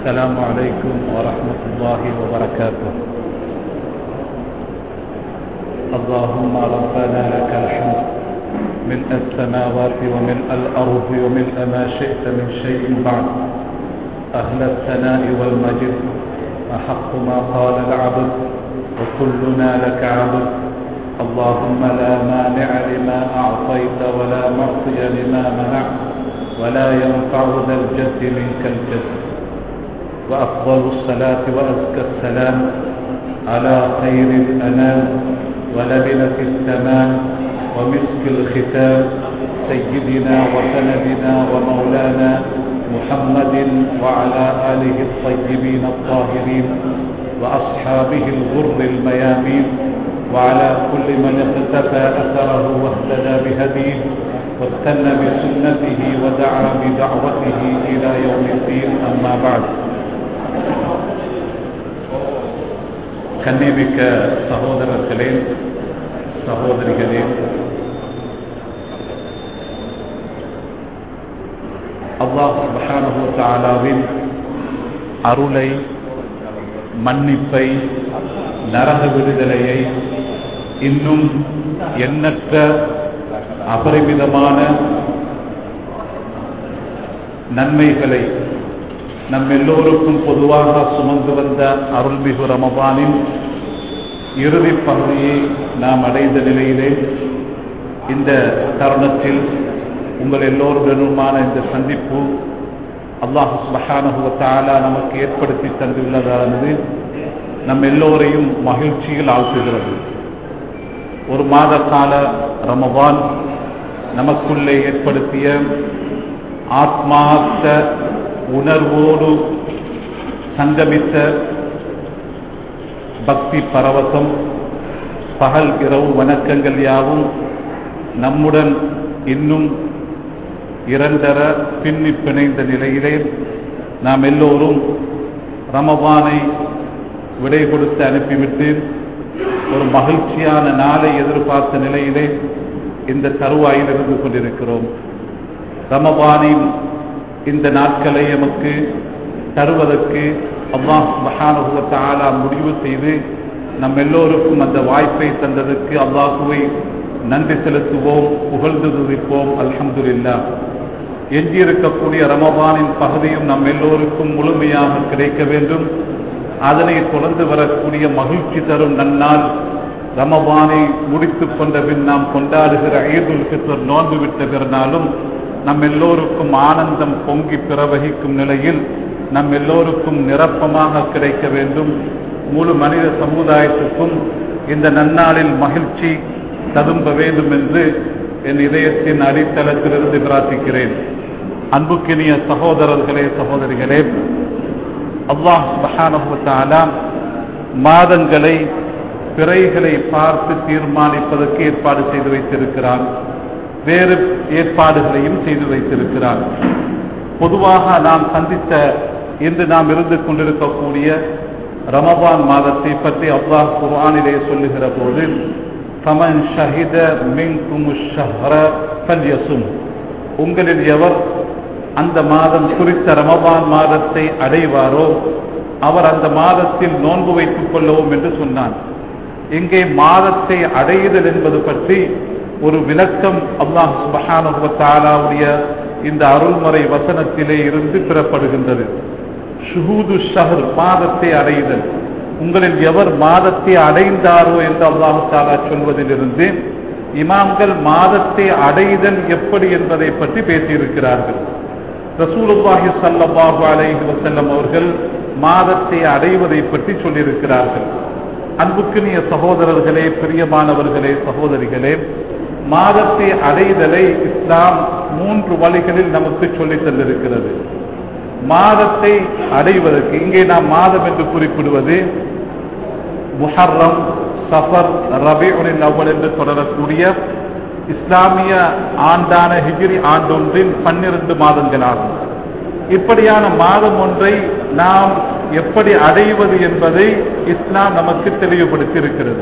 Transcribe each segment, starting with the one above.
السلام عليكم ورحمة الله وبركاته اللهم ربنا لك الحمد ملء السماوات وملء الأرض وملء ما شئت من شيء بعد أهل الثناء والمجد أحق ما قال العبد وكلنا لك عبد اللهم لا مانع لما أعطيت ولا معطي لما منعت ولا ينفع ذا الجد منك الجد وأفضل الصلاة وأزكى السلام على خير الأنام ولبنة التمام ومسك الختام سيدنا وسندنا ومولانا محمد وعلى آله الطيبين الطاهرين وأصحابه الغر الميامين وعلى كل من اقتفى أثره واهتدى بهديه واستنى بسنته ودعا بدعوته إلى يوم الدين أما بعد கண்ணிமிக்க சகோதரர்களே சகோதரிகளே அல்லாஹ் சுபஹானஹு தஆலாவின் அருளை மன்னிப்பை நரக விடுதலையை இன்னும் எண்ணற்ற அபரிமிதமான நன்மைகளை நம் எல்லோருக்கும் பொதுவாக சுமந்து வந்த அருள்மிகு ரமபானின் இறுதி பகுதியை நாம் அடைந்த நிலையிலே இந்த தருணத்தில் உங்கள் எல்லோருடனுமான இந்த சந்திப்பு அல்லாஹு சுபஹானுவத்தாலா நமக்கு ஏற்படுத்தி தந்துள்ளதானது நம் எல்லோரையும் மகிழ்ச்சியில் ஆழ்த்துகிறது ஒரு மாத கால ரமபான் நமக்குள்ளே ஏற்படுத்திய ஆத்மார்த்த உணர்வோடு சங்கமித்த பக்தி பரவசம் பகல் இரவு வணக்கங்கள் யாவும் நம்முடன் இன்னும் இரண்டர பின்னி பிணைந்த நிலையிலே நாம் எல்லோரும் ரமபானை விடை கொடுத்து அனுப்பிவிட்டு ஒரு மகிழ்ச்சியான நாளை எதிர்பார்த்த நிலையிலே இந்த தருவாயில் இருந்து கொண்டிருக்கிறோம் ரமபானின் இந்த நாட்களை எமக்கு தருவதற்கு அல்லாஹ் மகானுகுவத்த ஆலா முடிவு செய்து நம் எல்லோருக்கும் அந்த வாய்ப்பை தந்ததற்கு அல்லாஹுவை நன்றி செலுத்துவோம் புகழ்ந்து துதிப்போம் அல்ஹம்துல்லா எஞ்சியிருக்கக்கூடிய ரமபானின் பகுதியும் நம் எல்லோருக்கும் முழுமையாக கிடைக்க வேண்டும் அதனை தொடர்ந்து வரக்கூடிய மகிழ்ச்சி தரும் நன்னால் ரமபானை முடித்து கொண்ட பின் நாம் கொண்டாடுகிற ஈதுல் ஃபித்ர் நோன்பு விட்ட பிறனாலும் நம் எல்லோருக்கும் ஆனந்தம் பொங்கி பிரவகிக்கும் நிலையில் நம் எல்லோருக்கும் நிரப்பமாக கிடைக்க வேண்டும் முழு மனித சமுதாயத்துக்கும் இந்த நன்னாளில் மகிழ்ச்சி ததும்ப வேண்டும் என்று என் இதயத்தின் அடித்தளத்திலிருந்து பிரார்த்திக்கிறேன் அன்புக்கினிய சகோதரர்களே சகோதரிகளே அல்லாஹ் மகானகுத்தாலா மாதங்களை பிறைகளை பார்த்து தீர்மானிப்பதற்கு ஏற்பாடு செய்து வைத்திருக்கிறான் வேறு ஏற்பாடுகளையும் செய்து வைத்திருக்கிறார் பொதுவாக நாம் சந்தித்த இன்று நாம் இருந்து கொண்டிருக்கக்கூடிய ரமபான் மாதத்தை பற்றி அல்லாஹ் குர்ஆனிலே சொல்லுகிற போது ஃபமன் ஷஹித மின்கும் ஷஹ்ர ஃபல்யசும் உங்களில் எவர் அந்த மாதம் குறித்த ரமபான் மாதத்தை அடைவாரோ அவர் அந்த மாதத்தில் நோன்பு வைத்துக் கொள்ளவும் என்று சொன்னான் இங்கே மாதத்தை அடையுதல் என்பது பற்றி ஒரு விளக்கம் அல்லாஹ் சுபஹானுடைய இந்த அருள்முறை வசனத்திலே இருந்து பெறப்படுகின்றது ஷுஹூது ஷஹர் மாதத்தை அடைதல் உங்களில் எவர் மாதத்தை அடைந்தாரோ என்று அல்லாஹு தாலா சொல்வதிலிருந்து இமாம்கள் மாதத்தை அடைதல் எப்படி என்பதை பற்றி பேசியிருக்கிறார்கள் ரசூலுல்லாஹி சல்லாஹு அலைஹி வசல்லம் அவர்கள் மாதத்தை அடைவதை பற்றி சொல்லியிருக்கிறார்கள் அன்புக்குரிய சகோதரர்களே பிரியமானவர்களே சகோதரிகளே மாதத்தை அடைதலை இஸ்லாம் மூன்று வழிகளில் நமக்கு சொல்லித் தந்திருக்கிறது மாதத்தை அடைவதற்கு இங்கே நாம் மாதம் என்று குறிப்பிடுவது முஹர்ரம் சஃபர் ரபிஉனின் அவ்வல் என்று தொடரக்கூடிய இஸ்லாமிய ஆண்டான ஹிஜ்ரி ஆண்டொன்றின் பன்னிரண்டு மாதங்களாகும் இப்படியான மாதம் ஒன்றை நாம் எப்படி அடைவது என்பதை இஸ்லாம் நமக்கு தெளிவுபடுத்தி இருக்கிறது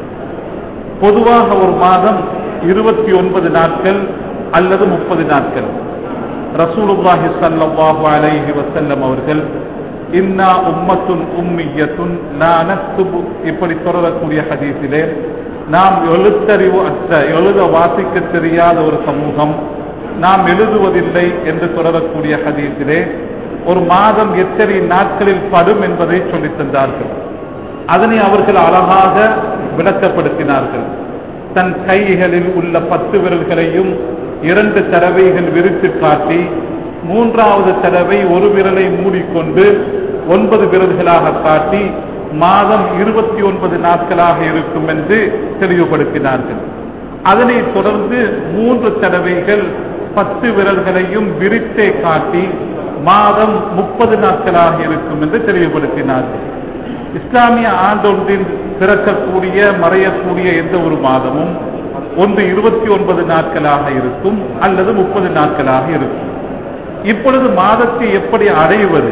பொதுவாக ஒரு மாதம் இருபத்தி ஒன்பது நாட்கள் அல்லது முப்பது நாட்கள் ரசூலுல்லாஹி ஸல்லல்லாஹு அலைஹி வஸல்லம் அவர்கள் இன்னா உம்மத்துன் உம்மியத்துன் நானஸ்துபு இப்படி தொடரக்கூடிய ஹதீஸிலே நாம் எழுத்தறிவு அற்ற எழுத வாசிக்க தெரியாத ஒரு சமூகம் நாம் எழுதுவதில்லை என்று தொடரக்கூடிய ஹதீஸிலே ஒரு மாதம் எத்தனை நாட்களில் படும் என்பதை சொல்லித் தந்தார்கள் அதனை அவர்கள் அழகாக விளக்கப்படுத்தினார்கள் தன் கைகளில் உள்ள பத்து விரல்களையும் இரண்டு தடவைகள் விரித்து காட்டி மூன்றாவது தடவை ஒரு விரலை மூடிக்கொண்டு ஒன்பது விரல்களாக காட்டி மாதம் இருபத்தி ஒன்பது நாட்களாக இருக்கும் என்று தெளிவுபடுத்தினார்கள் அதனை தொடர்ந்து மூன்று தடவைகள் பத்து விரல்களையும் விரித்தே காட்டி மாதம் முப்பது நாட்களாக இருக்கும் என்று தெளிவுபடுத்தினார்கள் இஸ்லாமிய ஆண்டொன்றில் பிறக்கக்கூடிய மறையக்கூடிய எந்த ஒரு மாதமும் ஒன்று இருபத்தி ஒன்பது நாட்களாக இருக்கும் அல்லது முப்பது நாட்களாக இருக்கும் இப்பொழுது மாதத்தை எப்படி அடைவது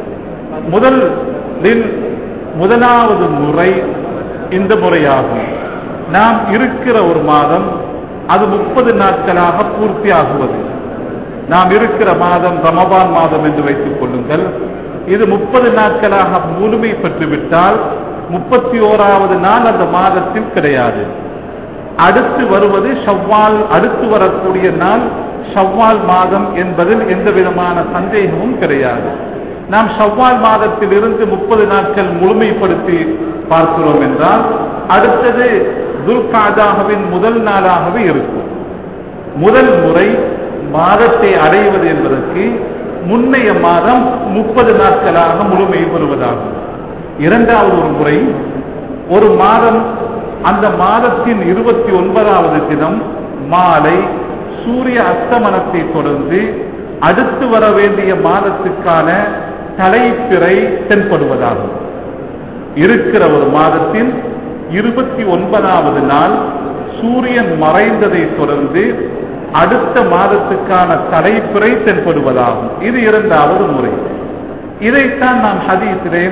முதலில் முதலாவது முறை இந்த முறையாகும் நாம் இருக்கிற ஒரு மாதம் அது முப்பது நாட்களாக பூர்த்தியாகுவது நாம் இருக்கிற மாதம் ரமபான் மாதம் என்று வைத்துக் கொள்ளுங்கள் இது முப்பது நாட்களாக முழுமை பெற்றுவிட்டால் முப்பத்தி ஓராவது நாள் அந்த மாதத்தில் கிடையாது அடுத்து வருவது ஷவ்வால் அடுத்து வரக்கூடிய நாள் ஷவ்வால் மாதம் என்பதில் எந்த விதமான சந்தேகமும் கிடையாது நாம் ஷவ்வால் மாதத்தில் இருந்து முப்பது நாட்கள் முழுமைப்படுத்தி பார்க்கிறோம் என்றால் அடுத்தது துல்காஜாகவின் முதல் நாளாகவே இருக்கும் முதல் முறை மாதத்தை அடைவது என்பதற்கு முன்னைய மாதம் முப்பது நாட்களாக முழுமை பெறுவதாகும் இரண்டாவது ஒரு முறை ஒரு மாதம் அந்த மாதத்தின் இருபத்தி ஒன்பதாவது தினம் மாலை சூரிய அஸ்தமனத்தை தொடர்ந்து அடுத்து வர வேண்டிய மாதத்துக்கான தலைப்பிறை தென்படுவதாகும் இருக்கிற ஒரு மாதத்தின் இருபத்தி ஒன்பதாவது நாள் சூரியன் மறைந்ததை தொடர்ந்து அடுத்த மாதத்துக்கான தலைப்பிறை தென்படுவதாகும் இது இரண்டாவது முறை இதைத்தான் நாம் ஹதீஸிலே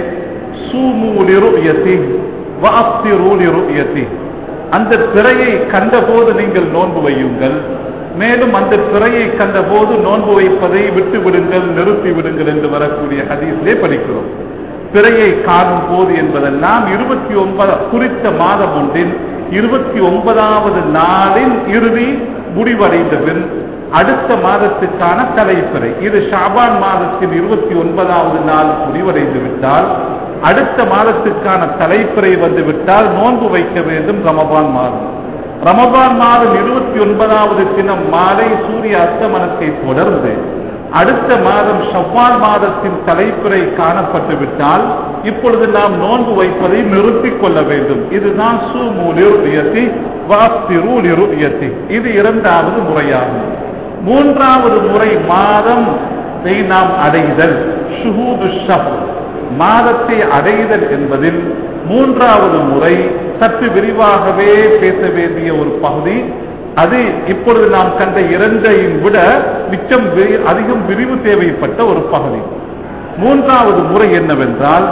அந்த பிறையை கண்டபோது நீங்கள் நோன்பு வையுங்கள் மேலும் அந்த பிறையை கண்டபோது நோன்பு வைப்பதை விட்டு விடுங்கள் நிறுத்தி விடுங்கள் என்று வரக்கூடிய ஹதீஸிலே படிக்கிறோம் பிறையை காணும் போது என்பதெல்லாம் இருபத்தி ஒன்பது குறித்த மாதம் ஒன்றின் இருபத்தி ஒன்பதாவது நாளின் இறுதி முடிவடைந்த பின் அடுத்த மாதத்துக்கான தலைப்பிறை இது ஷாபான் மாதத்தின் இருபத்தி ஒன்பதாவது நாள் முடிவடைந்து விட்டால் அடுத்த மாதத்துக்கான தலைப்பிறை வந்து விட்டால் நோன்பு வைக்க வேண்டும் ரமபான் மாதம் ரமபான் மாதம் இருபத்தி ஒன்பதாவது தினம் மாலை சூரிய அஸ்தமனத்தை தொடர்ந்து அடுத்த மாதம் ஷவ்வால் மாதத்தின் தலைப்பிறை காணப்பட்டு விட்டால் இப்பொழுது நாம் நோன்பு வைப்பதை நிறுத்திக் கொள்ள வேண்டும் இதுதான் சூமூலிருத்தி வாஸ்திருலிருத்தி இது இரண்டாவது முறையாகும் மூன்றாவது முறை மாதம் நாம் அடைதல் ஷுஹூது ஷஹ் மாதத்தை அடைதல் என்பதில் மூன்றாவது முறை சற்று விரிவாகவே பேச வேண்டிய ஒரு பகுதி அது இப்பொழுது நாம் கண்ட இரண்டையும் விட மிச்சம் அதிகம் விரிவு தேவைப்பட்ட ஒரு பகுதி மூன்றாவது முறை என்னவென்றால்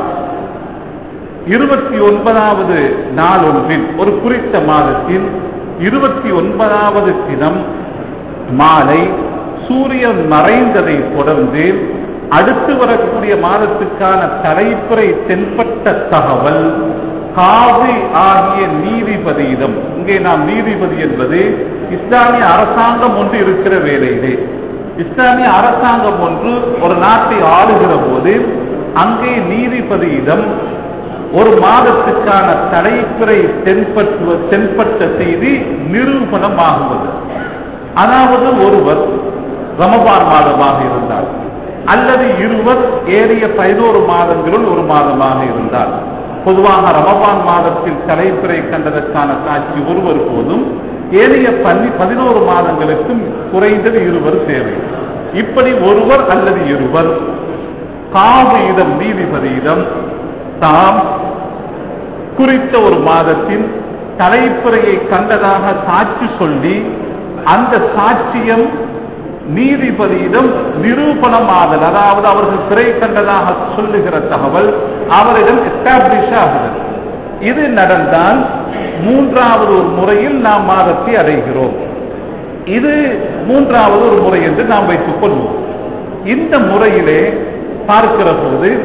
இருபத்தி ஒன்பதாவது நாள் ஒன்றில் ஒரு குறித்த மாதத்தில் இருபத்தி ஒன்பதாவது தினம் மாலை சூரியன் மறைந்ததை தொடர்ந்து அடுத்து வரக்கூடிய மாதத்துக்கான தலைப்புறை தென்பட்ட தகவல் காவி ஆகிய நீதிபதியிடம் இங்கே நாம் நீதிபதி என்பது இஸ்லாமிய அரசாங்கம் ஒன்று இருக்கிற வேலையிலே இஸ்லாமிய அரசாங்கம் ஒன்று ஒரு நாட்டை ஆளுகிற போது அங்கே நீதிபதியிடம் ஒரு மாதத்துக்கான தலைப்புறை தென்பற்று தென்பட்ட செய்தி நிரூபணமாகுவது அதாவது ஒருவர் ரமபான் மாதமாக இருந்தார் அல்லது இருவர் ஏறிய பதினோரு மாதங்களுள் ஒரு மாதமாக இருந்தார் பொதுவாக ரமபான் மாதத்தில் தலைப்பிறை கண்டதற்கான சாட்சி ஒருவர் போதும் ஏனைய பன்னி பதினோரு மாதங்களுக்கும் குறைந்தது இருவர் தேவை இப்படி ஒருவர் அல்லது இருவர் காவியிடம் நீதிபதியிடம் தாம் குறித்த ஒரு மாதத்தின் தலைப்புறையை கண்டதாக சாட்சி சொல்லி அந்த சாட்சியம் நீதிபதியிடம் நிரூபணமாதல் அதாவது அவர்கள் சிறை கண்டதாக சொல்லுகிற தகவல் அவரிடம் எஸ்டாப்ளிஷ் ஆகுதல் இது நடந்தால் மூன்றாவது ஒரு முறையில் நாம் மாதத்தை அடைகிறோம் இது மூன்றாவது ஒரு முறை என்று நாம் வைத்துக் கொள்வோம் இந்த முறையிலே பார்க்கிற போது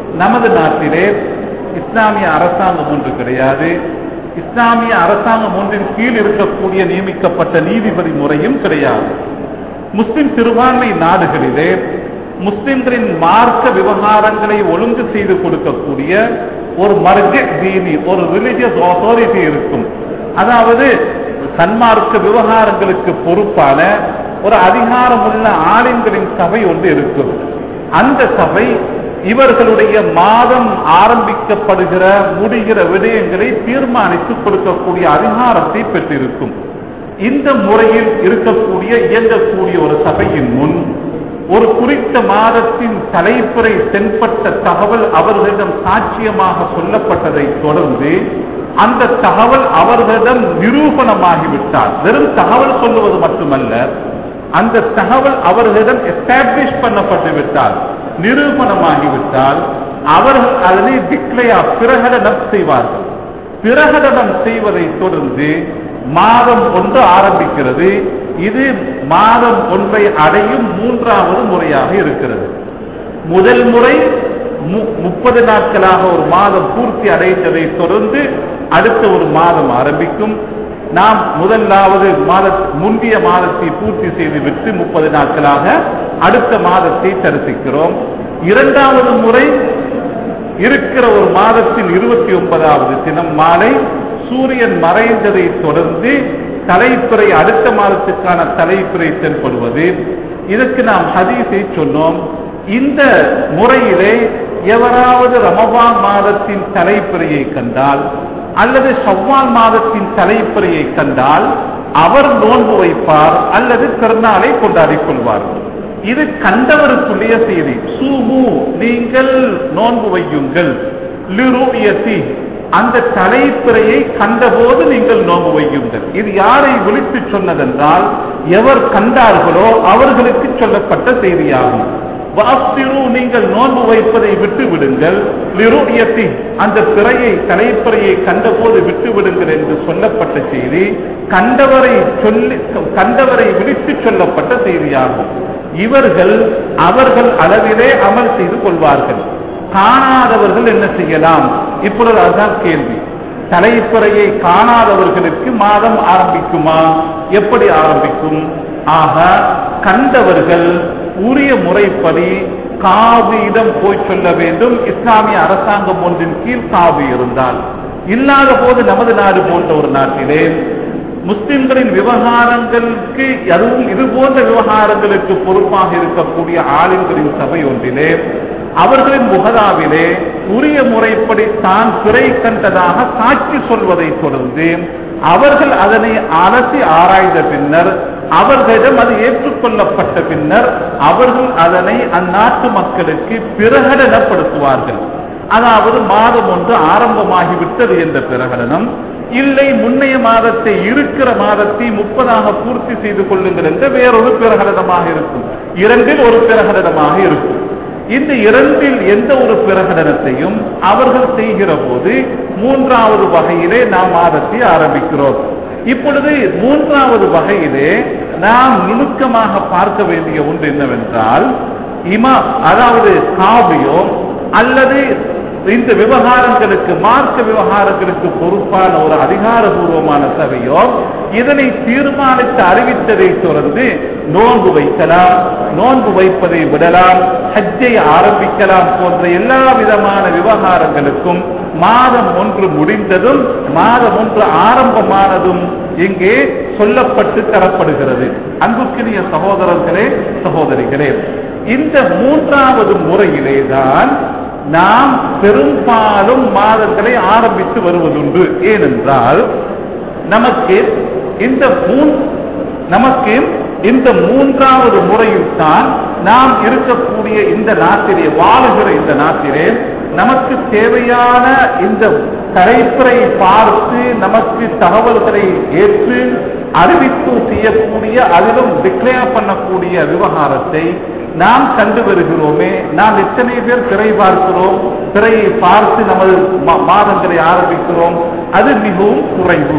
நமது நாட்டிலே இஸ்லாமிய அரசாங்கம் ஒன்று கிடையாது இஸ்லாமிய அரசாங்கம் ஒன்றின் கீழ் இருக்கக்கூடிய நியமிக்கப்பட்ட நீதிபதி முறையும் கிடையாது முஸ்லிம் சிறுபான்மை நாடுகளிலே முஸ்லிம்களின் மார்க்க விவகாரங்களை ஒழுங்கு செய்து கொடுக்கக்கூடிய ஒரு மர்ஜ தீனி ஒரு ரிலிஜியஸ் அத்தாரிட்டி இருக்கும் அதாவது சன்மார்க்க விவகாரங்களுக்கு பொறுப்பான ஒரு அதிகாரமுள்ள ஆளுங்களின் சபை ஒன்று இருக்கும் அந்த சபை இவர்களுடைய மாதம் ஆரம்பிக்கப்படுகிற முடிகிற விடயங்களை தீர்மானித்து கொடுக்கக்கூடிய அதிகாரத்தை பெற்றிருக்கும் இந்த முறையில் இருக்கக்கூடிய இயங்கக்கூடிய ஒரு சபையின் முன் ஒரு குறித்த மாதத்தின் தலைப்புரை தென்பட்ட தகவல் அவர்களிடம் சாட்சியமாக சொல்லப்பட்டதை தொடர்ந்து அந்த தகவல் அவர்களிடம் நிரூபணமாகிவிட்டால் வெறும் தகவல் சொல்லுவது மட்டுமல்ல அந்த தகவல் அவர்களிடம் எஸ்டாப்ளிஷ் பண்ணப்பட்டு விட்டால் நிரூபணமாகிவிட்டால் அவர்கள் அதனை டிக்ளையா பிரகடனம் செய்வார்கள் பிரகடனம் செய்வதை தொடர்ந்து மாதம் ஒன்று ஆரம்பிக்கிறது இது மாதம் ஒன்றை அடையும் மூன்றாவது முறையாக இருக்கிறது முதல் முறை முப்பது நாட்களாக ஒரு மாதம் பூர்த்தி அடைந்ததை தொடர்ந்து அடுத்த ஒரு மாதம் ஆரம்பிக்கும் நாம் முதலாவது மாத முந்தைய மாதத்தை பூர்த்தி செய்துவிட்டு முப்பது நாட்களாக அடுத்த மாதத்தை தரிசிக்கிறோம் இரண்டாவது முறை இருக்கிற ஒரு மாதத்தின் இருபத்தி ஒன்பதாவது தினம் மாலை சூரியன் மறைந்ததை தொடர்ந்து தலைப்புரை அடுத்த மாதத்துக்கான தலைப்புரை தென்படுவது இதற்கு நாம் ஹதீஸை சொன்னோம் இந்த முறையிலே எவராவது ரமபான் மாதத்தின் தலைப்புரையை கண்டால் அல்லது ஷவ்வால் மாதத்தின் தலைப்புரையை கண்டால் அவர் நோன்பு வைப்பார் அல்லது திருநாளை கொண்டாடிக் கொள்வார்கள் இது கண்டவருக்குள்ளே செய்தி சூமு நீங்கள் நோன்பு வையுங்கள் லிருயத்தி அந்த தலைப்பிறையை கண்டபோது நீங்கள் நோன்பு வையுங்கள் இது யாரை விழித்து சொன்னதென்றால் எவர் கண்டார்களோ அவர்களுக்கு சொல்லப்பட்ட செய்தியாகும் வாஸ்திரு நீங்கள் நோன்பு வைப்பதை விட்டு விடுங்கள் லிருயத்தி அந்த பிறையை தலைப்பிறையை கண்டபோது விட்டு விடுங்கள் என்று சொல்லப்பட்ட செய்தி கண்டவரை சொல்லி கண்டவரை விழித்து சொல்லப்பட்ட செய்தியாகும் இவர்கள் அவர்கள் அளவிலே அமல் செய்து கொள்வார்கள் காணாதவர்கள் என்ன செய்யலாம் இப்பொழுது அதுதான் கேள்வி தலைப்புறையை காணாதவர்களுக்கு மாதம் ஆரம்பிக்குமா எப்படி ஆரம்பிக்கும் ஆக கண்டவர்கள் உரிய முறைப்படி காவியிடம் போய் சொல்ல வேண்டும் இஸ்லாமிய அரசாங்கம் ஒன்றின் கீழ் காவி இருந்தால் இல்லாத போது நமது நாடு போன்ற ஒரு நாட்டிலே முஸ்லிம்களின் விவகாரங்களுக்கு அதுவும் இது போன்ற விவகாரங்களுக்கு பொறுப்பாக இருக்கக்கூடிய ஆளுங்களின் சபை ஒன்றிலே அவர்களின் முகதாவிலே உரிய முறைப்படி தான் பிறை கண்டதாக சாட்சி சொல்வதை தொடர்ந்து அவர்கள் அதனை அலசி ஆராய்ந்த பின்னர் அவர்களிடம் அது ஏற்றுக்கொள்ளப்பட்ட பின்னர் அவர்கள் அதனை அந்நாட்டு மக்களுக்கு பிரகடனப்படுத்துவார்கள் அதாவது மாதம் ஒன்று ஆரம்பமாகிவிட்டது என்ற பிரகடனம் இல்லை முன்னைய மாதத்தை இருக்கிற மாதத்தை முப்பதாக பூர்த்தி செய்து கொள்ளுங்கள் என்ற வேறொரு பிரகடனமாக இருக்கும் இரண்டில் ஒரு பிரகடனமாக இருக்கும் இந்த இரண்டில் எந்த ஒரு பிரகடனத்தையும் அவர்கள் செய்கிற போது மூன்றாவது வகையிலே நாம் மாதத்தை ஆரம்பிக்கிறோம் இப்பொழுது மூன்றாவது வகையிலே நாம் நுணுக்கமாக பார்க்க வேண்டிய ஒன்று என்னவென்றால் இமா அதாவது காவியோ அல்லது இந்த விவகாரங்களுக்கு மார்க்க விவகாரங்களுக்கு பொறுப்பான ஒரு அதிகாரபூர்வமான சபையோ இதனை தீர்மானித்து அறிவித்ததை தொடர்ந்து நோன்பு வைக்கலாம் நோன்பு வைப்பதை விடலாம் ஹஜ்ஜை ஆரம்பிக்கலாம் போன்ற எல்லா விதமான விவகாரங்களுக்கும் மாதம் ஒன்று முடிந்ததும் மாதம் ஒன்று ஆரம்பமானதும் இங்கே சொல்லப்பட்டு தரப்படுகிறது அன்புக்கினிய சகோதரர்களே சகோதரிகளே இந்த மூன்றாவது முறையிலே தான் நாம் பெரும்பாலும் மாதங்களை ஆரம்பித்து வருவதுண்டு ஏனென்றால் நமக்கு இந்த மூன் நமக்கு இந்த மூன்றாவது முறையில் தான் நாம் இருக்கக்கூடிய இந்த நாட்டிலே வாழுகிற இந்த நாட்டிலே நமக்கு தேவையான இந்த தலைப்புரை பார்த்து நமக்கு தகவல்களை ஏற்று அறிவிப்பு செய்யக்கூடிய அதிலும் டிக்ளேர் பண்ணக்கூடிய விவகாரத்தை நாம் கண்டு வருகிறோமே நாம் எத்தனை பேர் திரை பார்க்கிறோம் திரையை பார்த்து நமது மாதங்களை ஆரம்பிக்கிறோம் அது மிகவும் குறைவு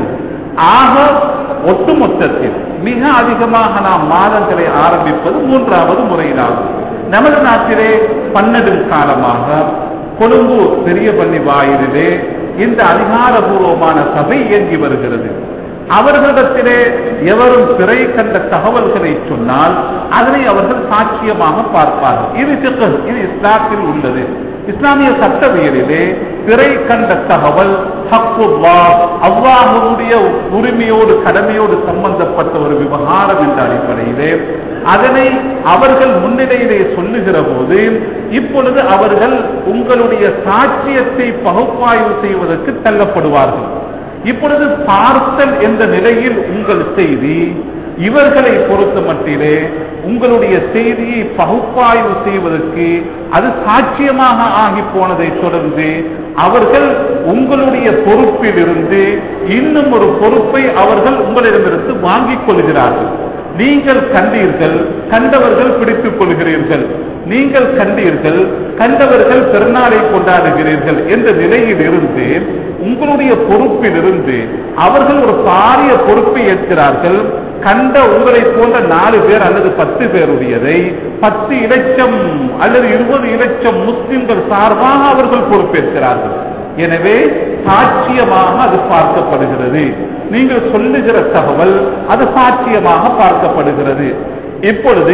ஆக ஒட்டுமொத்தத்தில் மிக அதிகமாக நாம் மாதங்களை ஆரம்பிப்பது மூன்றாவது முறையிலாகும் நமது நாட்டிலே பன்னெடும் காலமாக கொழும்பு பெரிய பள்ளி வாயிலே இந்த அதிகாரபூர்வமான சபை இயங்கி வருகிறது அவர்களிடத்திலே எவரும் பிறை கண்ட தகவல்களை சொன்னால் அதனை அவர்கள் சாட்சியமாக பார்ப்பார்கள் இது fiqh, இது இஸ்லாத்தில் உள்ளது இஸ்லாமிய சட்டவியலிலே பிறை கண்ட தகவல் ஹக்குல்லா அல்லாஹுடைய உரிமையோடு கடமையோடு சம்பந்தப்பட்ட ஒரு விவகாரம் என்ற அடிப்படையிலே அதனை அவர்கள் முன்னிலையிலே சொல்லுகிற போது இப்பொழுது அவர்கள் உங்களுடைய சாட்சியத்தை பகுப்பாய்வு செய்வதற்கு தள்ளப்படுவார்கள் இப்பொழுது பார்த்தல் என்ற நிலையில் உங்கள் செய்தி இவர்களை பொறுத்த மட்டிலே உங்களுடைய செய்தியை பகுப்பாய்வு செய்வதற்கு அது சாட்சியமாக ஆகி போனதை தொடர்ந்து அவர்கள் உங்களுடைய பொறுப்பில் இருந்து இன்னும் ஒரு பொறுப்பை அவர்கள் உங்களிடமிருந்து வாங்கிக் கொள்கிறார்கள் நீங்கள் கண்டீர்கள் கண்டவர்கள் பிடித்துக் கொள்கிறீர்கள் நீங்கள் கண்டீர்கள் கண்டவர்கள் பெருநாளை கொண்டாடுகிறீர்கள் என்ற நிலையில் இருந்து உங்களுடைய பொறுப்பில் இருந்து அவர்கள் ஒரு பாரிய பொறுப்பை ஏற்கிறார்கள் கண்ட உங்களை போன்ற நாலு பேர் அல்லது பத்து பேருடையதை பத்து இலட்சம் அல்லது இருபது இலட்சம் முஸ்லிம்கள் சார்பாக அவர்கள் பொறுப்பேற்கிறார்கள் எனவே சாட்சியமாக அது பார்க்கப்படுகிறது நீங்கள் சொல்லுகிற தகவல் அது சாட்சியமாக பார்க்கப்படுகிறது இப்பொழுது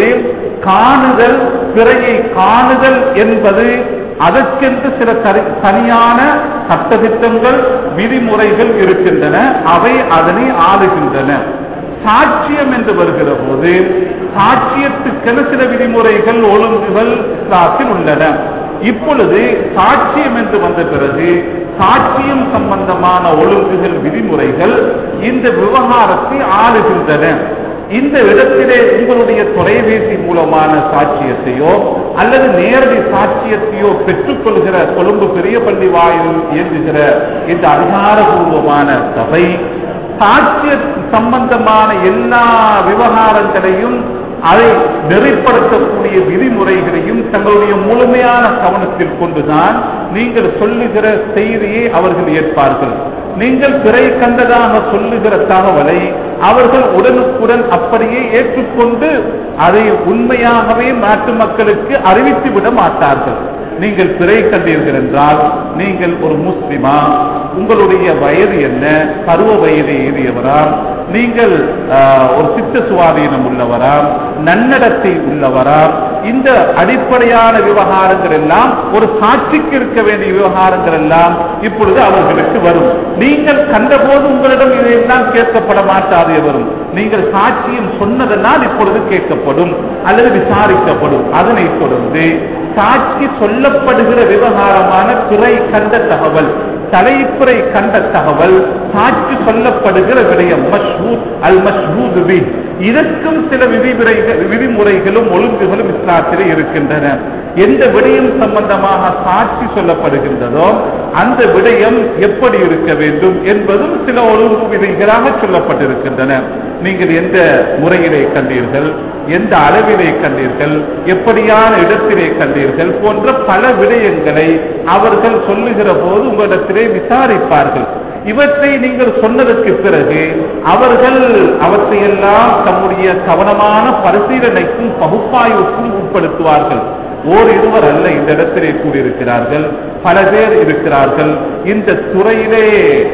காணுதல் பிறையை காணுதல் என்பது அதற்கென்று சில தனி- தனியான சட்டதிட்டங்கள் விதிமுறைகள் இருக்கின்றன அவை அதனை ஆளுகின்றன சாட்சியம் என்று வருகிற போது சாட்சியத்துக்கென சில விதிமுறைகள் ஒழுங்குகள் இஸ்லாத்தில் உள்ளன இப்பொழுது சாட்சியம் என்று வந்த பிறகு சாட்சியம் சம்பந்தமான ஒழுங்குகள் விதிமுறைகள் இந்த விவகாரத்தை ஆளுகின்றன இந்த இடத்திலே உங்களுடைய தொலைபேசி மூலமான சாட்சியத்தையோ அல்லது நேரடி சாட்சியத்தையோ பெற்றுக்கொள்கிற கொழும்பு பெரிய பள்ளி வாயில் இயங்குகிற இந்த அதிகாரபூர்வமான சபை சாட்சிய சம்பந்தமான எல்லா விவகாரங்களையும் அதை நெறிப்படுத்தக்கூடிய விதிமுறைகளையும் தங்களுடைய முழுமையான கவனத்தில் கொண்டுதான் நீங்கள் சொல்லுகிற செய்தியை அவர்கள் ஏற்பார்கள் நீங்கள் பிறை கண்டதாக சொல்லுகிற தகவலை அவர்கள் உடனுக்குடன் அப்படியே ஏற்றுக்கொண்டு அதை உண்மையாகவே நாட்டு மக்களுக்கு அறிவித்து விட மாட்டார்கள் நீங்கள் பிறை கண்டீர்கள் என்றால் நீங்கள் ஒரு முஸ்லிமா உங்களுடைய வயது என்ன பருவ வயதை ஏறியவரா நீங்கள் ஆஹ், ஒரு சித்த சுவாதீனம் உள்ளவரா நன்னடத்தை உள்ளவரா இந்த அடிப்படையான விவகாரங்கள் எல்லாம் ஒரு சாட்சிக்கு இருக்க வேண்டிய விவகாரங்கள் எல்லாம் இப்பொழுது அவர்களுக்கு வரும் நீங்கள் கண்டபோது உங்களிடம் இதையெல்லாம் கேட்கப்பட மாட்டாது வரும் நீங்கள் சாட்சியம் சொன்னதனால் இப்பொழுது கேட்கப்படும் அல்லது விசாரிக்கப்படும் அதனைத் தொடர்ந்து சாட்சி சொல்லப்படுகிற விவகாரமான பிறை கண்ட தகவல் தலைப்புரை கண்ட தகவல் சாட்சி சொல்லப்படுகிற விடயம் மஷ்ஹூத் அல் மஷ்ஹூத் பி இதற்கும் சில விதிமுறைகள் விதிமுறைகளும் ஒழுங்குகளும் இஸ்லாத்திலே இருக்கின்றன எந்த விடயம் சம்பந்தமாக சாட்சி சொல்லப்படுகின்றதோ அந்த விடயம் எப்படி இருக்க வேண்டும் என்பதும் சில ஒழுங்கு விதிகளாக சொல்லப்பட்டிருக்கின்றன நீங்கள் எந்த முறையிலே கண்டீர்கள் எந்த அளவிலே கண்டீர்கள் எப்படியான இடத்திலே கண்டீர்கள் போன்ற பல விடயங்களை அவர்கள் சொல்லுகிற போது உங்களிடத்திலே விசாரிப்பார்கள் இவற்றை நீங்கள் சொன்னதற்கு பிறகு அவர்கள் அவற்றையெல்லாம் தம்முடைய கவனமான பரிசீலனைக்கும் பகுப்பாய்வுக்கும் உட்படுத்துவார்கள் ஓர் இருவர் அல்ல இந்த இடத்திலே கூடியிருக்கிறார்கள் பல பேர் இருக்கிறார்கள் இந்த துறையிலே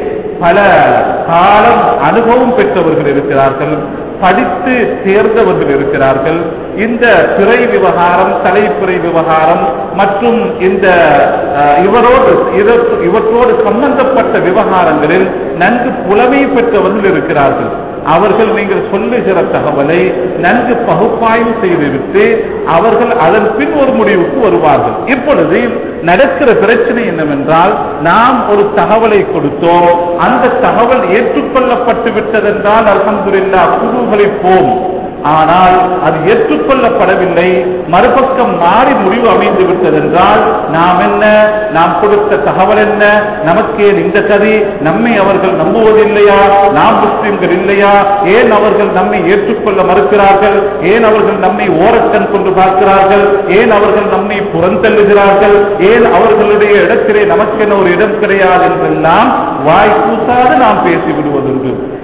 பல காலம் அனுபவம் பெற்றவர்கள் இருக்கிறார்கள் படித்து தேர்ந்தவர்கள் இருக்கிறார்கள் இந்த பிறை விவகாரம் தலைப்பிறை விவகாரம் மற்றும் இந்த அஹ், இவரோடு இதற்கு- இவற்றோடு சம்பந்தப்பட்ட விவகாரங்களில் நன்கு புலமை பெற்றவர்கள் இருக்கிறார்கள் அவர்கள் நீங்கள் சொல்லுகிற தகவலை நன்கு பகுப்பாய்வு செய்துவிட்டு அவர்கள் அதன் பின் ஒரு முடிவுக்கு வருவார்கள் இப்பொழுது நடக்கிற பிரச்சனை என்னவென்றால் நாம் ஒரு தகவலை கொடுத்தோம் அந்த தகவல் ஏற்றுக்கொள்ளப்பட்டு விட்டதென்றால் அல்ஹம்துலில்லாஹ் குதூகலிப்போம் ஆனால் அது ஏற்றுக்கொள்ளப்படவில்லை மறுபக்கம் மாறி முடிவு அமைந்து விட்டதென்றால் நாம் என்ன நாம் கொடுத்த தகவல் என்ன நமக்கே இந்த கதி நம்மை அவர்கள் நம்புவதில்லையா நாம் முஸ்லிம்கள் இல்லையா ஏன் அவர்கள் நம்மை ஏற்றுக்கொள்ள மறுக்கிறார்கள் ஏன் அவர்கள் நம்மை ஓரக்கண் கொண்டு பார்க்கிறார்கள் ஏன் அவர்கள் நம்மை புறந்தள்ளுகிறார்கள் ஏன் அவர்களுடைய இடத்திலே நமக்கென ஒரு இடம் கிடையாது என்றெல்லாம் வாய் கூசாது நாம் பேசி விடுவதுண்டு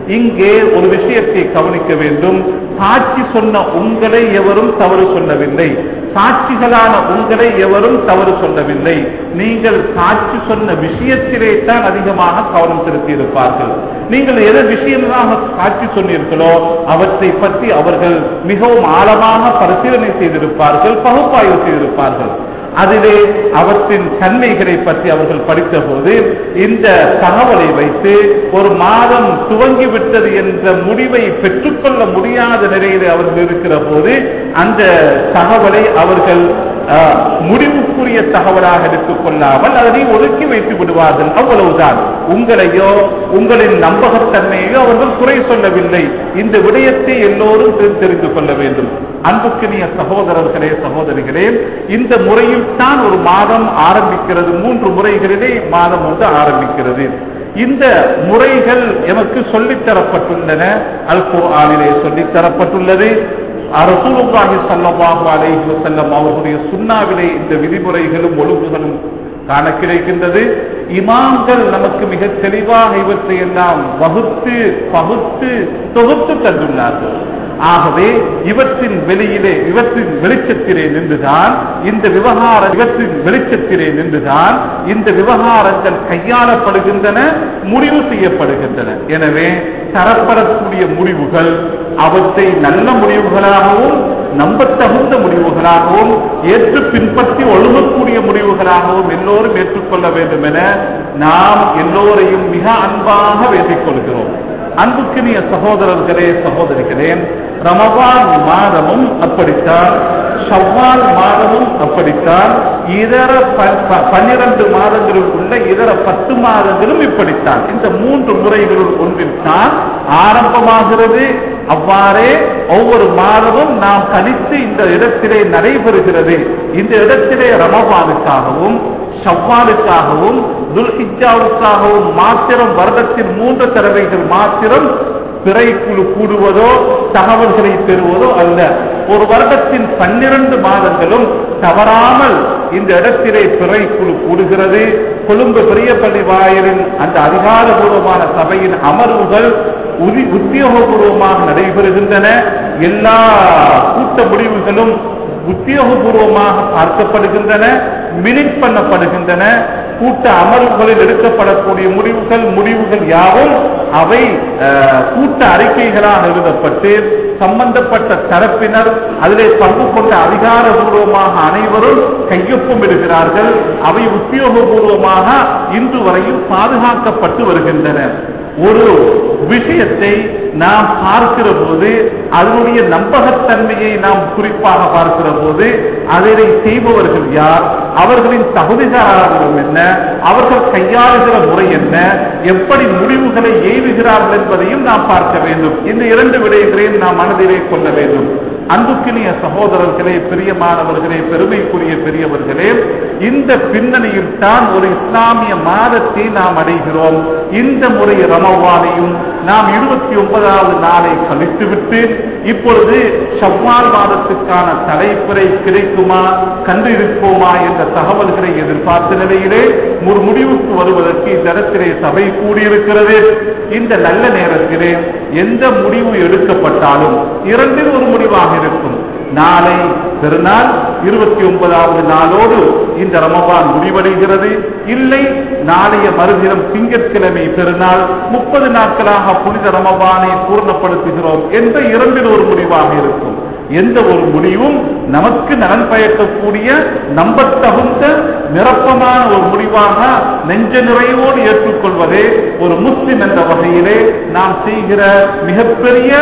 இங்கே ஒரு விஷயத்தை கவனிக்க வேண்டும் சாட்சி சொன்ன உங்களை எவரும் தவறு சொல்லவில்லை சாட்சிகளான உங்களை எவரும் தவறு சொல்லவில்லை நீங்கள் சாட்சி சொன்ன விஷயத்திலே தான் அதிகமாக கவனம் செலுத்தி இருப்பார்கள் நீங்கள் எது விஷயமாக சாட்சி சொன்னீர்களோ அவற்றை பற்றி அவர்கள் மிகவும் ஆழமாக பரிசீலனை செய்திருப்பார்கள் பகுப்பாய்வு செய்திருப்பார்கள் அதிலே அவற்றின் தன்மைகளை பற்றி அவர்கள் படித்த போது இந்த தகவலை வைத்து ஒரு மாதம் துவங்கிவிட்டது என்ற முடிவை பெற்றுக்கொள்ள முடியாத நிலையில் அவர்கள் இருக்கிற போது அந்த தகவலை அவர்கள் அஹ், முடிவுக்குரிய தகவலாக எடுத்துக் கொள்ளாமல் அதனை ஒதுக்கி வைத்து விடுவார்கள் அவ்வளவுதான் உங்களையோ உங்களின் நம்பகத்தன்மையோ அவர்கள் குறை சொல்லவில்லை இந்த விடயத்தை எல்லோரும் தெரி- தெரிந்து கொள்ள வேண்டும் அன்புக்கினிய சகோதரர்களே சகோதரிகளே இந்த முறையில் தான் ஒரு மாதம் ஆரம்பிக்கிறது மூன்று முறைகளிலே மாதம் ஒன்று ஆரம்பிக்கிறது இந்த முறைகள் எமக்கு சொல்லித் தரப்பட்டுள்ளன அல் குர்ஆனிலே சொல்லித் தரப்பட்டுள்ளது ரசூலுல்லாஹி ஸல்லல்லாஹு அலைஹி வஸல்லம் அவர்களுடைய சுன்னாவிலே இந்த விதிமுறைகளும் ஒழுங்குகளும் காண கிடைக்கின்றது இமாம்கள் நமக்கு மிக தெளிவாக இவற்றை எல்லாம் வகுத்து பகுத்து தொகுத்து தந்துள்ளார்கள் ஆகவே இவற்றின் வெளியிலே இவற்றின் வெளிச்சத்திலே நின்றுதான் இந்த விவகாரம் இவற்றின் வெளிச்சத்திலே நின்றுதான் இந்த விவகாரங்கள் கையாளப்படுகின்றன முடிவு செய்யப்படுகின்றன எனவே தரப்படக்கூடிய முடிவுகள் அவற்றை நல்ல முடிவுகளாகவும் நம்பத்தகுந்த முடிவுகளாகவும் ஏற்று பின்பற்றி ஒழுகக்கூடிய முடிவுகளாகவும் எல்லோரும் ஏற்றுக்கொள்ள வேண்டும் என நாம் எல்லோரையும் மிக அன்பாக வேண்டிக் கொள்கிறோம் அன்புக்கினிய சகோதரர்களே சகோதரிகளே ரமபான் மாதமும் அப்படித்தான் ஷவ்வால் மாதமும் அப்படித்தான் இதர ப- ப- பன்னிரண்டு மாதங்களில் உள்ள இதர பத்து மாதங்களும் இப்படித்தான் இந்த மூன்று முறைகளுள் ஒன்றில் தான் ஆரம்பமாகிறது அவ்வாறே ஒவ்வொரு மாதமும் நாம் தனித்து இந்த இடத்திலே நடைபெறுகிறது இந்த இடத்திலே ரமபானுக்காகவும் ஷவ்வாலுக்காகவும் துல்ஹிஜாவுக்காகவும் மாத்திரம் வருடத்தின் மூன்று தடவைகள் மாத்திரம் பிறை குழு கூடுவதோ தகவல்களை பெறுவதோ அல்ல ஒரு வருடத்தின் பன்னிரண்டு மாதங்களும் தவறாமல் இந்த இடத்திலே பிறை குழு கூடுகிறது கொழும்பு பெரிய பள்ளி வாயிலின் அந்த அதிகாரபூர்வமான சபையின் அமர்வுகள் உதி உத்தியோகபூர்வமாக நடைபெறுகின்றன எல்லா கூட்ட முடிவுகளும் உத்தியோகபூர்வமாக பார்க்கப்படுகின்றன மினிட் பண்ணப்படுகின்றன கூட்ட அமர்வுகளில் எடுக்கப்படக்கூடிய முடிவுகள் முடிவுகள் யாவும் அவை அஹ், கூட்ட அறிக்கைகளாக எழுதப்பட்டு சம்பந்தப்பட்ட தரப்பினர் அதிலே பங்கு கொண்ட அதிகாரபூர்வமாக அனைவரும் கையொப்பம் இடுகிறார்கள் அவை உத்தியோகபூர்வமாக இன்று வரையில் பாதுகாக்கப்பட்டு வருகின்றன ஒரு விஷயத்தை நாம் பார்க்கிற போது அதனுடைய நம்பகத்தன்மையை நாம் குறிப்பாக பார்க்கிற போது அதனை செய்பவர்கள் யார் அவர்களின் தகுதிகாரம் என்ன அவர்கள் கையாளுகிற முறை என்ன எப்படி முடிவுகளை எய்துகிறார்கள் என்பதையும் நாம் பார்க்க வேண்டும் இந்த இரண்டு விடயங்களையும் நாம் மனதிலே கொள்ள வேண்டும் அன்புக்கினிய சகோதரர்களே பிரியமானவர்களே பெருமைக்குரிய பெரியவர்களே இந்த பின்னணியில் தான் ஒரு இஸ்லாமிய மாதத்தை நாம் அடைகிறோம் இந்த முறை ரமவானையும் நாம் இருபத்தி ஒன்பதாவது நாளை கழித்துவிட்டு இப்பொழுது ஷவ்வால் மாதத்துக்கான தலைப்புரை கிடைக்குமா கண்டிருப்போமா என்ற தகவல்களை எதிர்பார்த்த நிலையிலே ஒரு முடிவுக்கு வருவதற்கு இந்த இடத்திலே சபை கூடியிருக்கிறது இந்த நல்ல நேரத்திலே எந்த முடிவு எடுக்கப்பட்டாலும் இரண்டில் ஒரு முடிவாக இருக்கும் நாளை பெருநாள் இருபத்தி ஒன்பதாவது நாளோடு இந்த ரமபான் முடிவடைகிறது இல்லை நாளைய மறுதினம் திங்கட்கிழமை பெருநாள் முப்பது நாட்களாக புனித ரமபானை பூர்ணப்படுத்துகிறோம் என்ற இரண்டில் ஒரு முடிவாக இருக்கும் எந்த ஒரு முடிவும் நமக்கு நலன் பயக்கக்கூடிய நம்பத்தகுந்த நிரப்பமான ஒரு முடிவாக நெஞ்ச நிறைவோடு ஏற்றுக்கொள்வதே ஒரு முஸ்லிம் என்ற வகையிலே நாம் செய்கிற மிகப்பெரிய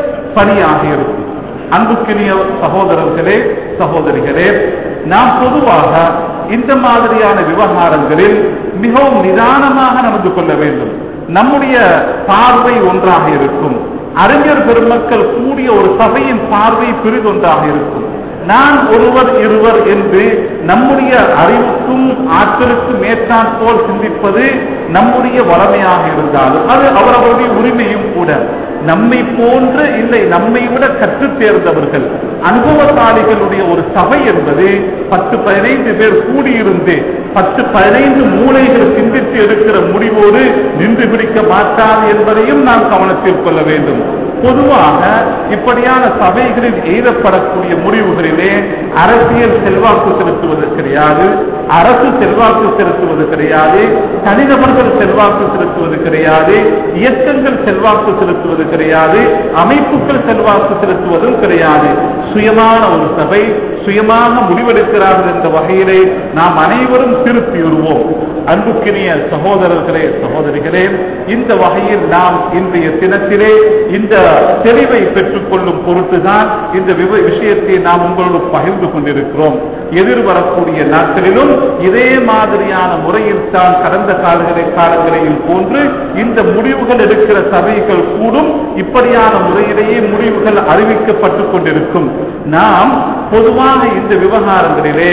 பணியாக இருக்கும் அன்புக்கினிய சகோதரர்களே சகோதரிகளே நாம் பொதுவாக இந்த மாதிரியான விவகாரங்களில் மிகவும் நிதானமாக நடந்து கொள்ள வேண்டும் நம்முடைய பார்வை ஒன்றாக இருக்கும் அறிஞர் பெருமக்கள் கூடிய ஒரு சபையின் பார்வை பிரிதொன்றாக இருக்கும் நான் ஒருவர் இருவர் என்று நம்முடைய அறிவுக்கும் ஆற்றலுக்கும் ஏற்றாற் போல் சிந்திப்பது நம்முடைய வளமையாக இருந்தாலும் அது அவரவருடைய உரிமையும் கூட நம்மை போன்று இல்லை நம்மை விட கற்றுத் தேர்ந்தவர்கள் அனுபவசாலிகளுடைய ஒரு சபை என்பது பத்து பதினைந்து பேர் கூடியிருந்து பத்து பதினைந்து மூளைகள் சிந்தித்த சிந்தித்து எடுக்கிற முடிவோடு நின்று பிடிக்க மாட்டாது என்பதையும் நாம் கவனத்தில் கொள்ள வேண்டும் பொதுவாக இப்படியான சபைகளில் எய்தப்படக்கூடிய முடிவுகளிலே அரசியல் செல்வாக்கு செலுத்துவது கிடையாது அரசு செல்வாக்கு செலுத்துவது கிடையாது தனிநபர்கள் செல்வாக்கு செலுத்துவது கிடையாது இயக்கங்கள் செல்வாக்கு செலுத்துவது கிடையாது அமைப்புகள் செல்வாக்கு செலுத்துவதும் கிடையாது சுயமான ஒரு சபை சுயமாக முடிவெடுக்கிறார்கள் என்ற வகையிலே நாம் அனைவரும் திருப்பியுறுவோம் அன்புக்கினிய சகோதரர்களே சகோதரிகளே இந்த வகையில் நாம் இன்றைய தினத்திலே இந்த தெளிவை பெற்றுக் கொள்ளும் பொருட்டுதான் இந்த விவ- விஷயத்தை நாம் உங்களோடு பகிர்ந்து கொண்டிருக்கிறோம் எதிர்வரக்கூடிய நாட்களிலும் இதே மாதிரியான முறையில் தான் கடந்த காலங்களை காலங்களையும் போன்று இந்த முடிவுகள் எடுக்கிற சபைகள் கூடும் இப்படியான முறையிலேயே முடிவுகள் அறிவிக்கப்பட்டுக் கொண்டிருக்கும் நாம் பொதுவாக இந்த விவகாரங்களிலே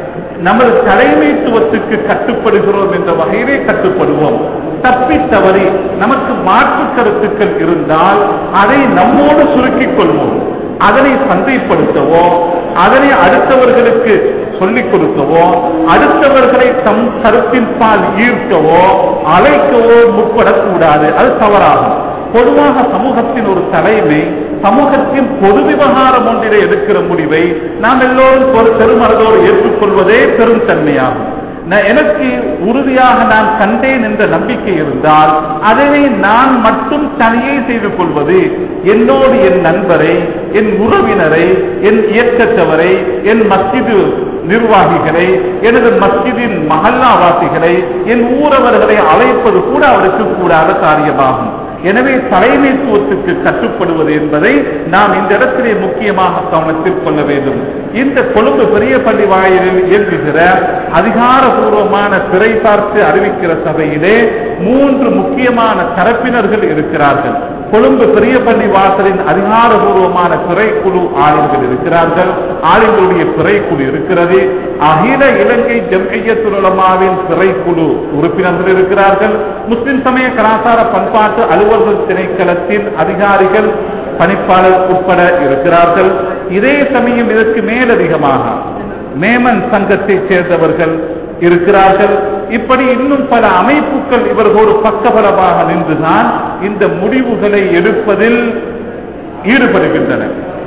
நமது தலைமைத்துவத்துக்கு கட்டுப்படுகிறோம் என்ற வகையிலே கட்டுப்படுவோம் தப்பி தவறி நமக்கு மாற்று கருத்துக்கள் இருந்தால் அதை நம்மோடு சுருக்கிக் கொள்வோம் அதனை சந்தைப்படுத்தவோ அதனை அடுத்தவர்களுக்கு சொல்லிக் கொடுக்கவோ அடுத்தவர்களை தம் கருத்தின் பால் ஈர்க்கவோ அழைக்கவோ முற்படக்கூடாது அது தவறாகும் பொதுவாக சமூகத்தின் ஒரு தலைமை சமூகத்தின் பொது விவகாரம் ஒன்றிலே எடுக்கிற முடிவை நாம் எல்லோரும் ஒரு பெருமனதோடு ஏற்றுக்கொள்வதே பெரும் தன்மையாகும் ந- எனக்கு உறுதியாக நான் கண்டேன் என்ற நம்பிக்கை இருந்தால் அதனை நான் மட்டும் தனியே செய்து கொள்வது என்னோடு என் நண்பரை என் உறவினரை என் இயக்கத்தவரை என் மஸ்ஜிது நிர்வாகிகளை எனது மஸ்ஜிதின் மஹல்லாவாசிகளை என் ஊரவர்களை அழைப்பது கூட அவருக்கு கூடாத காரியமாகும் எனவே தலைமைத்துவத்துக்கு கட்டுப்படுவது என்பதை நாம் இந்த இடத்திலே முக்கியமாக கவனத்தில் கொள்ள வேண்டும் இந்த கொழும்பு பெரிய பள்ளி வாயிலில் இயங்குகிற அதிகாரபூர்வமான திரை பார்த்து அறிவிக்கிற சபையிலே மூன்று முக்கியமான தரப்பினர்கள் இருக்கிறார்கள் கொழும்பு பெரிய பள்ளி வாசலின் அதிகாரபூர்வமான பிறைக்குழு ஆளுங்கள் இருக்கிறார்கள் ஆளுங்களுடைய பிறைக்குழு இருக்கிறது அகில இலங்கை ஜம்கையத்துலமாவின் பிறைக்குழு உறுப்பினர்கள் இருக்கிறார்கள் முஸ்லிம் சமய கலாச்சார பண்பாட்டு அலுவலர்கள் திணைக்களத்தின் அதிகாரிகள் பணிப்பாளர் உட்பட இருக்கிறார்கள் இதே சமயம் இதற்கு மேலதிகமாக மேமன் சங்கத்தைச் சேர்ந்தவர்கள் இருக்கிறார்கள் இப்படி இன்னும் பல அமைப்புகள் இவர்களோடு பக்கபலமாக நின்றுதான் இந்த முடிவுகளை எடுப்பதில் ஈடுபடுகின்றன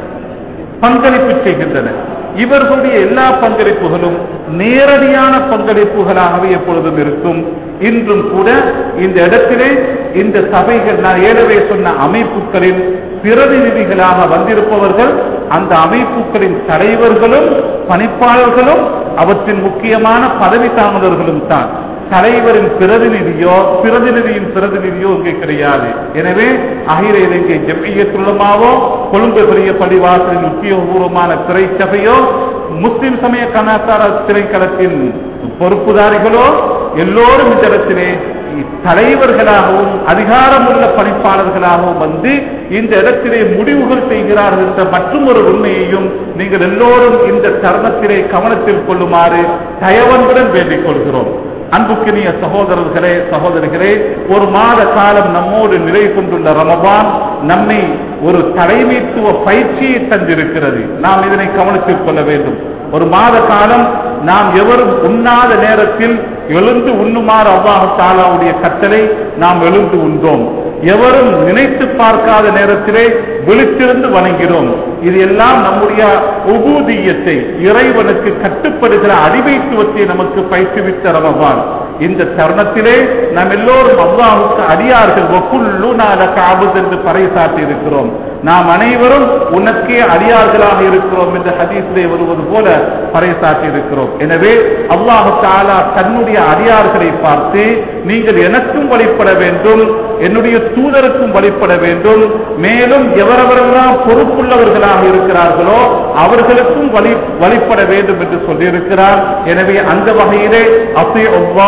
பங்களிப்பு செய்கின்றன இவர்களுடைய எல்லா பங்களிப்புகளும் நேரடியான பங்களிப்புகளாகவே எப்பொழுதும் இருக்கும் இன்றும் கூட இந்த இடத்திலே இந்த சபைகள் நான் ஏற்கனவே சொன்ன அமைப்புகளின் பிரதிநிதிகளாக வந்திருப்பவர்கள் அந்த அமைப்புகளின் தலைவர்களும் பணிப்பாளர்களும் அவற்றின் முக்கியமான பதவி தாமதர்களும் தான் தலைவரின் பிரதிநிதியோ பிரதிநிதியின் பிரதிநிதியோ இங்கே கிடையாது எனவே அகில இலங்கை ஜெமியத்துள்ளமாவோ கொழும்பு பெரிய பள்ளிவாசலின் முக்கியபூர்வமான திரைச்சபையோ முஸ்லிம் சமய கலாச்சார திரைக்களத்தின் பொறுப்புதாரிகளோ எல்லோரும் இந்த இடத்திலே தலைவர்களாகவும் அதிகாரமுள்ள பணிப்பாளர்களாகவும் வந்து இந்த இடத்திலே முடிவுகள் செய்கிறார்கள் என்ற மற்றும் ஒரு உண்மையையும் நீங்கள் எல்லோரும் இந்த தருணத்திலே கவனத்தில் கொள்ளுமாறு தயவன்புடன் வேண்டிக் கொள்கிறோம் அன்புக்கினிய சகோதரர்களே சகோதரிகளே ஒரு மாத காலம் நம்மோடு நிலை கொண்டுள்ள ரமபான் நம்மை ஒரு தலைமைத்துவ பயிற்சியை தந்திருக்கிறது நாம் இதனை கவனத்தில் கொள்ள வேண்டும் ஒரு மாத காலம் நாம் எவரும் உண்ணாத நேரத்தில் எழுந்து உண்ணுமாறு அல்லாஹ் தாலாவுடைய கட்டளை நாம் எழுந்து உண்டோம் எவரும் நினைத்து பார்க்காத நேரத்திலே விழித்திருந்து வணங்கிறோம் இது எல்லாம் நம்முடைய உபூதியத்தை இறைவனுக்கு கட்டுப்படுகிற அடிமைத்துவத்தை நமக்கு பயிற்றுவித்த ரமபான் இந்த தருணத்திலே நாம் எல்லோரும் அல்லாஹுக்கு அடியார்கள் ஒக்குள்ளு நாளக்கு ஆபத்து என்று பறைசாட்டி இருக்கிறோம் நாம் அனைவரும் உனக்கே அடியார்களாக இருக்கிறோம் என்று ஹதீஸிலே வருவது போல பறைசாட்டி இருக்கிறோம் எனவே அல்லாஹு தாலா தன்னுடைய அடியார்களை பார்த்து நீங்கள் எனக்கும் வழிபட வேண்டும் என்னுடைய தூதருக்கும் வழிபட வேண்டும் மேலும் எவரவரெல்லாம் பொறுப்புள்ளவர்களாக இருக்கிறார்களோ அவர்களுக்கும் வழி வழிபட வேண்டும் என்று சொல்லியிருக்கிறார் எனவே அந்த வகையிலே அசே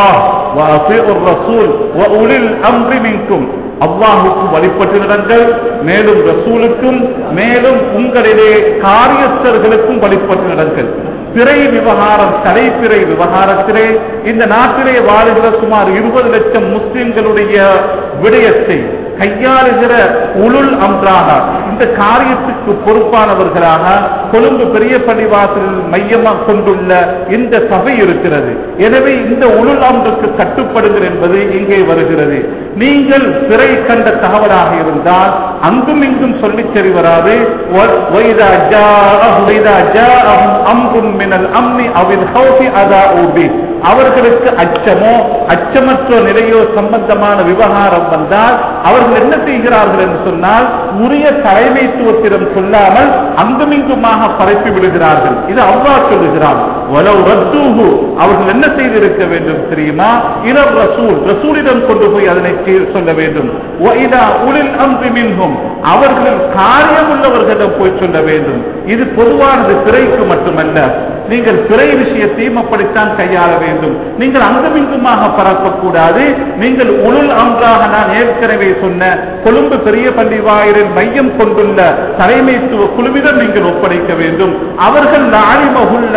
ரசூல் உளில் அம்ரி மின்கும் அல்லாஹுக்கும் வழிபட்டு நடங்கள் மேலும் ரசூலுக்கும் மேலும் உங்களிலே காரியஸ்தர்களுக்கும் வழிபட்டு நடங்கள் பிறை விவகாரம் தலைப்பிறை விவகாரத்திலே இந்த நாட்டிலே வாழுகிற சுமார் இருபது லட்சம் முஸ்லிம்களுடைய விடயத்தை கையாளுகிற உளுள் அம்ராக இந்த காரியத்துக்கு பொறுப்பானவர்களாக கொழும்பு பெரிய பள்ளிவாசலில் மையமாக கொண்டுள்ள இந்த சபை இருக்கிறது எனவே இந்த உளுள் அம்ருக்கு கட்டுப்படுங்கள் என்பது இங்கே வருகிறது நீங்கள் பிறை கண்ட தகவலாக இருந்தால் அங்கும் இங்கும் சொல்லிச் சரி வராது வ- வைதா ஜாஅஹு- வைதா ஜாஅஹும் அம்ருன் மினல் அம்னி அவில் ஹௌஃபி அதாஉ பி. அவர்களுக்கு அச்சமோ அச்சமற்ற நிலையோ சம்பந்தமான விவகாரம் வந்தால் அவர்கள் என்ன செய்கிறார்கள் என்று சொன்னால் உரிய தலைமைத்துவத்திடம் சொல்லாமல் அங்குமிங்குமாக பரப்பி விடுகிறார்கள் இது அல்லாஹ் சொல்லுகிறான் வலவ் ரத்தூஹு அவர்கள் என்ன செய்திருக்க வேண்டும் தெரியுமா இளம் ரசூல் ரசூலிடம் கொண்டு போய் அதனை கீழ் சொல்ல வேண்டும் وَإِذَا أُولِي الْأَمْرِ مِنْهُمْ அவர்கள் காரியம் உள்ளவர்களிடம் போய் சொல்ல வேண்டும் இது பொதுவானது பிறைக்கு மட்டுமல்ல நீங்கள் பிறை விஷயத்தையும் அப்படித்தான் கையாள வேண்டும் நீங்கள் அங்குமிங்குமாக பரப்பக்கூடாது நீங்கள் உளுள் அன்றாக நான் ஏற்கனவே சொன்ன கொழும்பு பெரிய பள்ளி வாயிலில் மையம் கொண்டுள்ள தலைமைத்துவ குழுவிடம் நீங்கள் ஒப்படைக்க வேண்டும் அவர்கள் நாளிமகுல்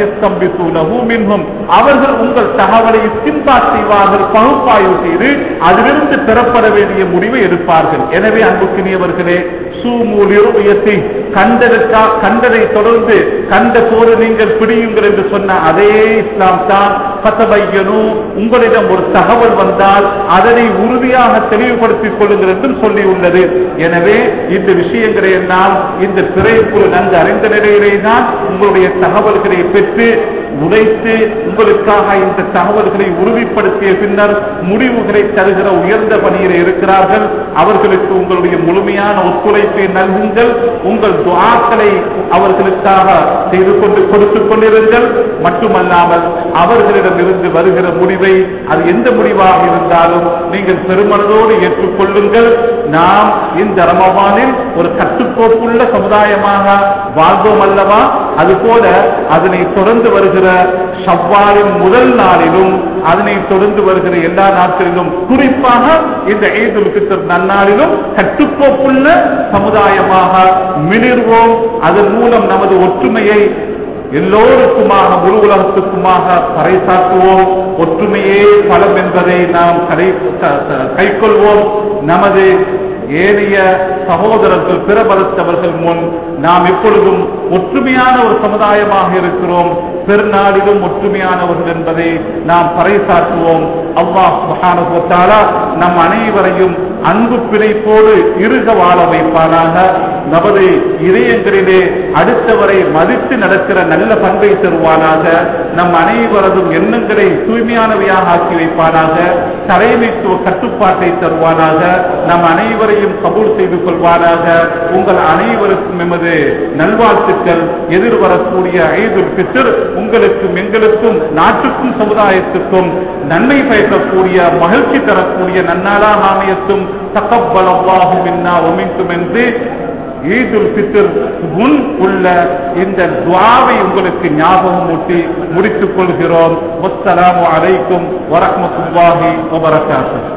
மின்ஹும் அவர்கள் உங்கள் தகவலை சிம்பா செய்வார்கள் பகுப்பாய்வு செய்து அதிலிருந்து பெறப்பட வேண்டிய முடிவை எடுப்பார்கள் எனவே அன்புக்கினியவர்களே சூமூலிருயத்தை கண்டதற்கா கண்டதை தொடர்ந்து கண்ட போது நீங்கள் பிடியுங்கள் என்று சொன்ன அதே இஸ்லாம் தான் பத்தபையனு உங்களிடம் ஒரு தகவல் வந்தால் அதனை உறுதியாக தெளிவுபடுத்திக் கொள்ளுங்கள் என்றும் சொல்லியுள்ளது எனவே இந்த விஷயங்களை எல்லாம் இந்த திரைக்குழு நன்கு அறிந்த நிலையிலே தான் உங்களுடைய தகவல்களை பெற்று உழைத்து உங்களுக்காக இந்த தகவல்களை உறுதிப்படுத்திய பின்னர் முடிவுகளை தருகிற உயர்ந்த பணியில் இருக்கிறார்கள் அவர்களுக்கு உங்களுடைய முழுமையான ஒத்துழைப்பை நல்குங்கள் உங்கள் துஆக்களை அவர்களுக்காக செய்து கொண்டு கொடுத்துக் கொண்டிருங்கள் மட்டுமல்லாமல் அவர்களிடம் இருந்து வருகிற முடிவை அது எந்த முடிவாக இருந்தாலும் நீங்கள் பெருமனதோடு ஏற்றுக்கொள்ளுங்கள் நாம் இந்த ரமவானில் ஒரு கட்டுக்கோப்புள்ள சமுதாயமாக வாழ்ந்தோம் அல்லவா அதுபோல அதனை தொடர்ந்து வருகிற ஷவ்வாலின் முதல் நாளிலும் அதனை தொடர்ந்து வருகிற எல்லா நாட்களிலும் குறிப்பாக இந்த ஈதுல் ஃபித்ர் நன்னாளிலும் கட்டுக்கோப்புள்ள சமுதாயமாக மிளிர்வோம் அதன் மூலம் நமது ஒற்றுமையை எல்லோருக்குமாக முழு உலகத்துக்குமாக பறைசாற்றுவோம் ஒற்றுமையே பலம் என்பதை நாம் கடை க- க- கைக்கொள்வோம் நமது ஏனைய சகோதரர்கள் பிறபலத்தவர்கள் முன் நாம் எப்பொழுதும் ஒற்றுமையான ஒரு சமுதாயமாக இருக்கிறோம் பெருநாளிலும் ஒற்றுமையானவர்கள் என்பதை நாம் பறைசாற்றுவோம் அல்லாஹ் சுப்ஹானஹு வ தஆலா நம் அனைவரையும் அன்பு பிணைப்போடு இருக வாழ வைப்பானாக நமது இதயங்களிலே அடுத்தவரை மதித்து நடக்கிற நல்ல பண்பை தருவானாக நம் அனைவரதும் எண்ணங்களை தூய்மையானவையாக ஆக்கி வைப்பானாக தலைமைத்துவ கட்டுப்பாட்டை தருவானாக நம் அனைவரையும் கபூல் செய்து கொள்வானாக உங்கள் அனைவருக்கும் எமது நல்வாழ்த்துக்கள் எதிர்வரக்கூடிய ஐதுல் பித்ர் உங்களுக்கும் எங்களுக்கும் நாட்டுக்கும் சமுதாயத்துக்கும் நன்மை பயக்கக்கூடிய மகிழ்ச்சி தரக்கூடிய நன்னாளாக அமையத்தும் தக்கப்பல் அல்லாஹும் மின்னா ஒமின்கும் என்று ஈதுல் ஃபித்ர் முன் உள்ள இந்த துவாவை உங்களுக்கு ஞாபகம் ஊட்டி முடித்துக் கொள்கிறோம் வஸ்ஸலாமு அலைக்கும் வரஹ்மத்துல்லாஹி வபரகாத்துஹு